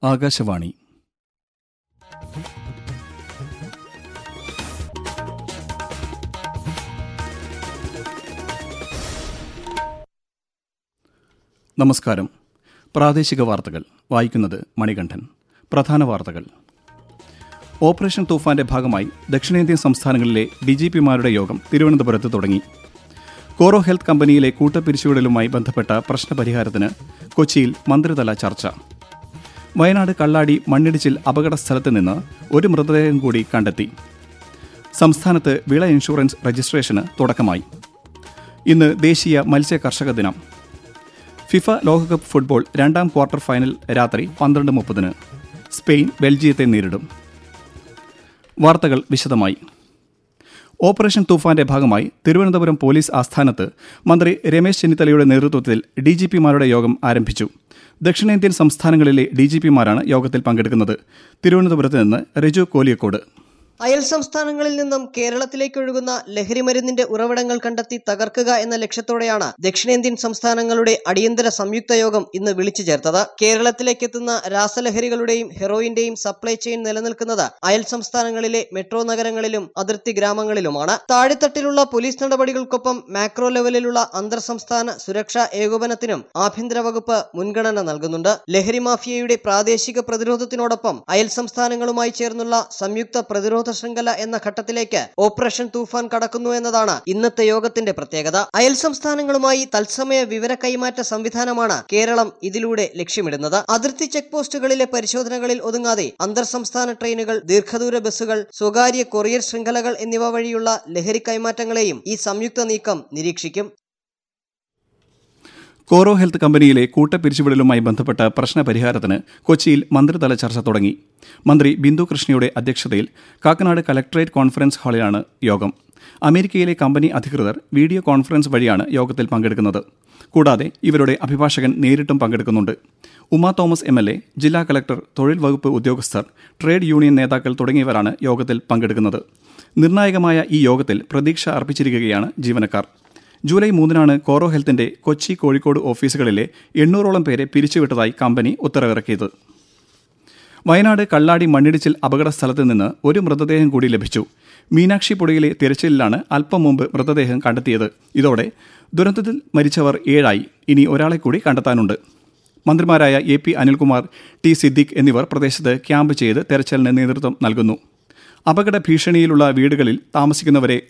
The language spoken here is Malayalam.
ആകാശവാണി നമസ്കാരം പ്രാദേശിക വാർത്തകൾ വായിക്കുന്നത് മണികണ്ഠൻ പ്രധാന വാർത്തകൾ ഓപ്പറേഷൻ തൂഫാന്റെ ഭാഗമായി ദക്ഷിണേന്ത്യൻ സംസ്ഥാനങ്ങളിലെ ഡി ജി പിമാരുടെ യോഗം തിരുവനന്തപുരത്ത് തുടങ്ങി കോറോ ഹെൽത്ത് കമ്പനിയിലെ കൂട്ടപ്പിരിച്ചുവിടലുമായി ബന്ധപ്പെട്ട പ്രശ്നപരിഹാരത്തിന് കൊച്ചിയിൽ മന്ത്രിതല ചർച്ച വയനാട് കള്ളാടി മണ്ണിടിച്ചിൽ അപകട സ്ഥലത്ത് നിന്ന് ഒരു മൃതദേഹം കൂടി കണ്ടെത്തി സംസ്ഥാനത്ത് വിള ഇൻഷുറൻസ് രജിസ്ട്രേഷന് തുടക്കമായി ഇന്ന് ദേശീയ മത്സ്യ കർഷക ദിനം ഫിഫ ലോകകപ്പ് ഫുട്ബോൾ രണ്ടാം ക്വാർട്ടർ ഫൈനൽ രാത്രി പന്ത്രണ്ട് മുപ്പതിന് സ്പെയിൻ ബെൽജിയത്തെ നേരിടും വാർത്തകൾ വിശദമായി ഓപ്പറേഷൻ തൂഫാന്റെ ഭാഗമായി തിരുവനന്തപുരം പോലീസ് ആസ്ഥാനത്ത് മന്ത്രി രമേശ് ചെന്നിത്തലയുടെ നേതൃത്വത്തിൽ ഡി ജി പിമാരുടെ യോഗം ആരംഭിച്ചു ദക്ഷിണേന്ത്യൻ സംസ്ഥാനങ്ങളിലെ ഡി ജി പിമാരാണ് യോഗത്തിൽ പങ്കെടുക്കുന്നത് തിരുവനന്തപുരത്ത് നിന്ന് റിജു കോലിയക്കോട് അയൽ സംസ്ഥാനങ്ങളിൽ നിന്നും കേരളത്തിലേക്ക് ഒഴുകുന്ന ലഹരിമരുന്നിന്റെ ഉറവിടങ്ങൾ കണ്ടെത്തി തകർക്കുക എന്ന ലക്ഷ്യത്തോടെയാണ് ദക്ഷിണേന്ത്യൻ സംസ്ഥാനങ്ങളുടെ അടിയന്തര സംയുക്ത യോഗം ഇന്ന് വിളിച്ചു ചേർത്തത് കേരളത്തിലേക്ക് എത്തുന്ന രാസലഹരികളുടെയും ഹെറോയിന്റെയും സപ്ലൈ ചെയിൻ നിലനിൽക്കുന്നത് അയൽ സംസ്ഥാനങ്ങളിലെ മെട്രോ നഗരങ്ങളിലും അതിർത്തി ഗ്രാമങ്ങളിലുമാണ് താഴെത്തട്ടിലുള്ള പോലീസ് നടപടികൾക്കൊപ്പം മാക്രോ ലെവലിലുള്ള അന്തർ സംസ്ഥാന സുരക്ഷാ ഏകോപനത്തിനും ആഭ്യന്തര വകുപ്പ് മുൻഗണന നൽകുന്നുണ്ട് ലഹരി മാഫിയയുടെ പ്രാദേശിക പ്രതിരോധത്തിനോടൊപ്പം അയൽ സംസ്ഥാനങ്ങളുമായി ചേർന്നുള്ള സംയുക്ത പ്രതിരോധ ശൃംഖല എന്ന ഘട്ടത്തിലേക്ക് ഓപ്പറേഷൻ തൂഫാൻ കടക്കുന്നു എന്നതാണ് ഇന്നത്തെ യോഗത്തിന്റെ പ്രത്യേകത അയൽ സംസ്ഥാനങ്ങളുമായി തത്സമയ വിവര കൈമാറ്റ സംവിധാനമാണ് കേരളം ഇതിലൂടെ ലക്ഷ്യമിടുന്നത് അതിർത്തി ചെക്ക് പോസ്റ്റുകളിലെ പരിശോധനകളിൽ ഒതുങ്ങാതെ അന്തർ സംസ്ഥാന ട്രെയിനുകൾ ദീർഘദൂര ബസ്സുകൾ സ്വകാര്യ കൊറിയർ ശൃംഖലകൾ എന്നിവ വഴിയുള്ള ലഹരി കൈമാറ്റങ്ങളെയും ഈ സംയുക്ത നീക്കം നിരീക്ഷിക്കും കോറോ ഹെൽത്ത് കമ്പനിയിലെ കൂട്ടപ്പിരിച്ചുവിടലുമായി ബന്ധപ്പെട്ട പ്രശ്നപരിഹാരത്തിന് കൊച്ചിയിൽ മന്ത്രിതല ചർച്ച തുടങ്ങി മന്ത്രി ബിന്ദു കൃഷ്ണയുടെ അധ്യക്ഷതയിൽ കാക്കനാട് കലക്ടറേറ്റ് കോൺഫറൻസ് ഹാളിലാണ് യോഗം അമേരിക്കയിലെ കമ്പനി അധികൃതർ വീഡിയോ കോൺഫറൻസ് വഴിയാണ് യോഗത്തിൽ പങ്കെടുക്കുന്നത് കൂടാതെ ഇവരുടെ അഭിഭാഷകൻ നേരിട്ടും പങ്കെടുക്കുന്നുണ്ട് Uma Thomas M L A ജില്ലാ കലക്ടർ തൊഴിൽ വകുപ്പ് ഉദ്യോഗസ്ഥർ ട്രേഡ് യൂണിയൻ നേതാക്കൾ തുടങ്ങിയവരാണ് യോഗത്തിൽ പങ്കെടുക്കുന്നത് നിർണായകമായ ഈ യോഗത്തിൽ പ്രതീക്ഷ അർപ്പിച്ചിരിക്കുകയാണ് ജീവനക്കാർ ജൂലൈ മൂന്നിനാണ് കോറോ ഹെൽത്തിന്റെ കൊച്ചി കോഴിക്കോട് ഓഫീസുകളിലെ എണ്ണൂറോളം പേരെ പിരിച്ചുവിട്ടതായി കമ്പനി ഉത്തരവിറക്കിയത് വയനാട് കള്ളാടി മണ്ണിടിച്ചിൽ അപകട സ്ഥലത്ത് നിന്ന് ഒരു മൃതദേഹം കൂടി ലഭിച്ചു മീനാക്ഷി പുഴയിലെ തിരച്ചിലിലാണ് അല്പം മുമ്പ് മൃതദേഹം കണ്ടെത്തിയത് ഇതോടെ ദുരന്തത്തിൽ മരിച്ചവർ ഏഴായി ഇനി ഒരാളെ കൂടി കണ്ടെത്താനുണ്ട് മന്ത്രിമാരായ A P Anilkumar T Siddique എന്നിവർ പ്രദേശത്ത് ക്യാമ്പ് ചെയ്ത് തെരച്ചിലിന് നേതൃത്വം നൽകുന്നു അപകട ഭീഷണിയിലുള്ള വീടുകളിൽ താമസിക്കുന്നവരെ